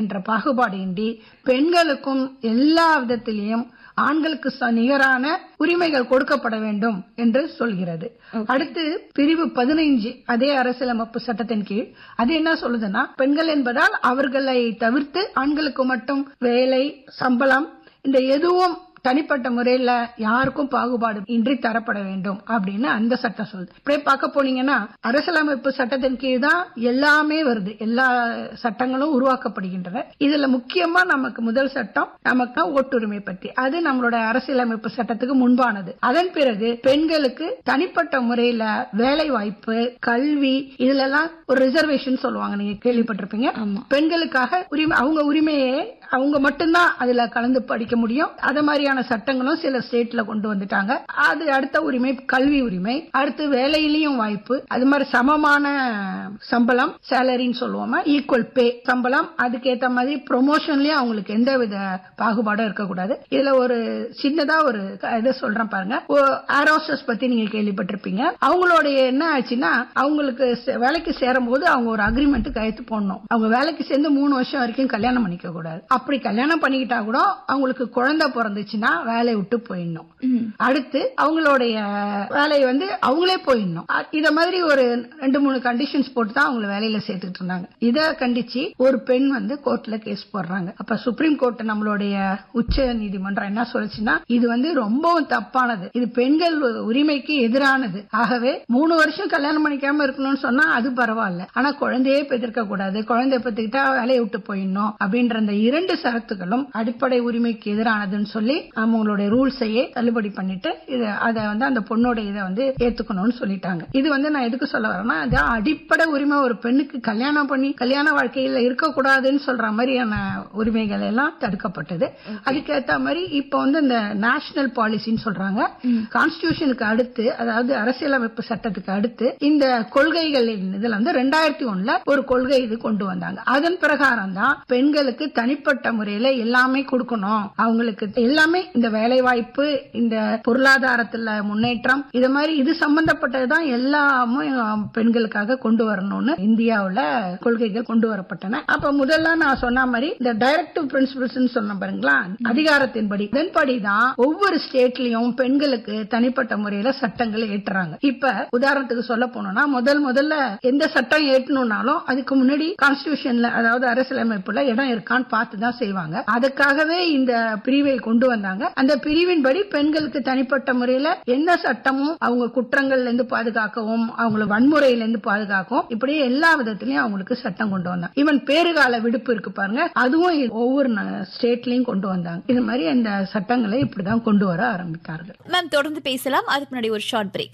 என்ற பாகுபாடு இன்றி பெண்களுக்கும் எல்லா விதத்திலையும் ஆண்களுக்கு ச- நிகரான உரிமைகள் கொடுக்கப்பட வேண்டும் என்று சொல்கிறது அடுத்து பிரிவு பதினைஞ்சு அதே அரசியலமைப்பு சட்டத்தின் கீழ் அது என்ன சொல்லுதுன்னா பெண்கள் என்பதால் அவர்களை தவிர்த்து ஆண்களுக்கு மட்டும் வேலை சம்பளம் இந்த எதுவும் தனிப்பட்ட முறையில யாருக்கும் பாகுபாடு இன்றி தரப்பட வேண்டும் அப்படின்னு அந்த சட்டம் சொல்லுது இப்படியே பார்க்க போனீங்கன்னா அரசியலமைப்பு சட்டத்தின் கீழ் தான் எல்லாமே வருது எல்லா சட்டங்களும் உருவாக்கப்படுகின்றன இதுல முக்கியமா நமக்கு முதல் சட்டம் நமக்கு ஓட்டுரிமை பற்றி அது நம்மளோட அரசியலமைப்பு சட்டத்துக்கு முன்பானது அதன் பிறகு பெண்களுக்கு தனிப்பட்ட முறையில வேலை வாய்ப்பு கல்வி இதுல எல்லாம் ஒரு ரிசர்வேஷன் சொல்லுவாங்க நீங்க கேள்விப்பட்டிருப்பீங்க பெண்களுக்காக உரிமை அவங்க உரிமையை அவங்க மட்டும்தான் அதுல கலந்து படிக்க முடியும் அத மாதிரியான சட்டங்களும் சில ஸ்டேட்ல கொண்டு வந்துட்டாங்க அது அடுத்த உரிமை கல்வி உரிமை அடுத்து வேலையிலயும் வாய்ப்பு அது மாதிரி சமமான சம்பளம் சேலரின்னு சொல்லுவோம் ஈக்குவல் பே சம்பளம் அதுக்கேத்த மாதிரி ப்ரொமோஷன்லயும் அவங்களுக்கு எந்த வித பாகுபாடும் இருக்கக்கூடாது இதுல ஒரு சின்னதா ஒரு க- இதை சொல்றேன் பாருங்க ஏரோசஸ் பத்தி நீங்க கேள்விப்பட்டிருப்பீங்க அவங்களுடைய என்ன ஆச்சுன்னா அவங்களுக்கு சே- வேலைக்கு சேரும் போது அவங்க ஒரு அக்ரிமெண்ட் கையெழுத்து போடணும் அவங்க வேலைக்கு சேர்ந்து மூணு வருஷம் வரைக்கும் கல்யாணம் பண்ணிக்க கூடாது அப்படி கல்யாணம் பண்ணிக்கிட்டா கூட அவங்களுக்கு குழந்தை பிறந்துச்சுன்னா வேலையை விட்டு போயிடணும் அடுத்து அவங்களுடைய வேலையை வந்து அவங்களே போயிடணும் அ- இத மாதிரி ஒரு ரெண்டு மூணு கண்டிஷன்ஸ் போட்டு தான் அவங்கள வேலையில சேர்த்துட்டு இருந்தாங்க இத கண்டிச்சு ஒரு பெண் வந்து கோர்ட்ல கேஸ் போடுறாங்க அப்ப சுப்ரீம் கோர்ட் நம்மளுடைய உச்ச நீதிமன்றம் என்ன சொல்லுச்சுன்னா இது வந்து ரொம்பவும் தப்பானது இது பெண்கள் உரிமைக்கு எதிரானது ஆகவே மூணு வருஷம் கல்யாணம் பண்ணிக்காம இருக்கணும்னு சொன்னா அது பரவாயில்ல ஆனா குழந்தையே பெற்றிருக்க கூடாது குழந்தைய பெற்றுக்கிட்டா வேலையை விட்டு போயிடணும் அப்படின்ற அந்த இரண்டு சரத்துகளும் அடிப்படை உரிமைக்கு எதிரானதுன்னு சொல்லி அவங்களுடைய ரூல்ஸையே தள்ளுபடி பண்ணிட்டு இது அதை வந்து அந்த பொண்ணோட இதை வந்து ஏத்துக்கணும்னு சொல்லிட்டாங்க இது வந்து நான் எதுக்கு சொல்ல வரேன்னா அது அடிப்படை உரிமை ஒரு பெண்ணுக்கு கல்யாணம் பண்ணி கல்யாண வாழ்க்கையில இருக்கக்கூடாதுன்னு சொல்ற மாதிரியான உரிமைகள் எல்லாம் தடுக்கப்பட்டது அதுக்கேத்த மாதிரி இப்ப வந்து இந்த நேஷனல் பாலிசின்னு சொல்றாங்க கான்ஸ்டிடியூஷனுக்கு அடுத்து அதாவது அரசியலமைப்பு சட்டத்துக்கு அடுத்து இந்த கொள்கைகளின் இதுல வந்து ரெண்டாயிரத்தி ஒண்ணுல ஒரு கொள்கை இது கொண்டு வந்தாங்க அதன் பிரகாரம் தான் பெண்களுக்கு தனிப்பட்ட முறையில எல்லாமே கொடுக்கணும் அவங்களுக்கு எல்லாமே இந்த வேலை வாய்ப்பு இந்த பொருளாதாரத்துல முன்னேற்றம் இது மாதிரி இது சம்பந்தப்பட்டதுதான் எல்லாமே அஹ், பெண்களுக்காக கொண்டு வரணும்னு இந்தியாவுல கொள்கைகள் கொண்டு வரப்பட்டன அப்ப முதல்ல நான் சொன்ன மாதிரி இந்த டைரக்டிவ் பிரின்சிபல்ஸ் சொன்ன பாருங்களா அதிகாரத்தின்படி இதன்படி தான் ஒவ்வொரு ஸ்டேட்லயும் பெண்களுக்கு தனிப்பட்ட முறையில சட்டங்களை ஏற்றுறாங்க இப்ப உதாரணத்துக்கு சொல்ல போனோம்னா முதல் முதல்ல எந்த சட்டம் ஏற்றணும்னாலும் அதுக்கு முன்னாடி கான்ஸ்டிடியூஷன்ல அதாவது அரசியலமைப்புல இடம் இருக்கான்னு பார்த்து தான் செய்வாங்க அதுக்காகவே இந்த பிரிவை கொண்டு வந்தாங்க அந்த பிரிவின்படி பெண்களுக்கு தனிப்பட்ட முறையில எந்த சட்டமும் அவங்க குற்றங்கள்ல இருந்து பாதுகாக்கவும் அவங்கள வன்முறையில இருந்து பாதுகாக்கவும் இப்படி எல்லா விதத்திலயும் அவங்களுக்கு சட்டம் கொண்டு வந்தாங்க ஈவன் பேறுகால விடுப்பு இருக்கு பாருங்க அதுவும் ஒவ்வொரு ஸ்டேட்லயும் கொண்டு வந்தாங்க இது மாதிரி இந்த சட்டங்களை இப்படிதான் கொண்டு வர ஆரம்பித்தார்கள் மேம் தொடர்ந்து பேசலாம் அதுக்கு முன்னாடி ஒரு ஷார்ட் பிரேக்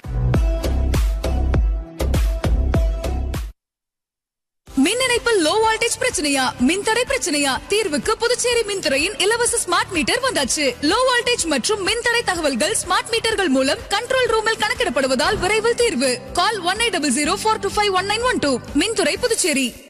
மின் இணைப்பில் லோ வோல்டேஜ் பிரச்சனையா மின்தடை பிரச்சனையா தீர்வுக்கு புதுச்சேரி மின்துறையின் இலவச ஸ்மார்ட் மீட்டர் வந்தாச்சு லோ வோல்டேஜ் மற்றும் மின்தடை தகவல்கள் ஸ்மார்ட் மீட்டர்கள் மூலம் கண்ட்ரோல் ரூமில் கணக்கிடப்படுவதால் விரைவில் தீர்வு call one eight double zero four two five one nine one two மின்துறை புதுச்சேரி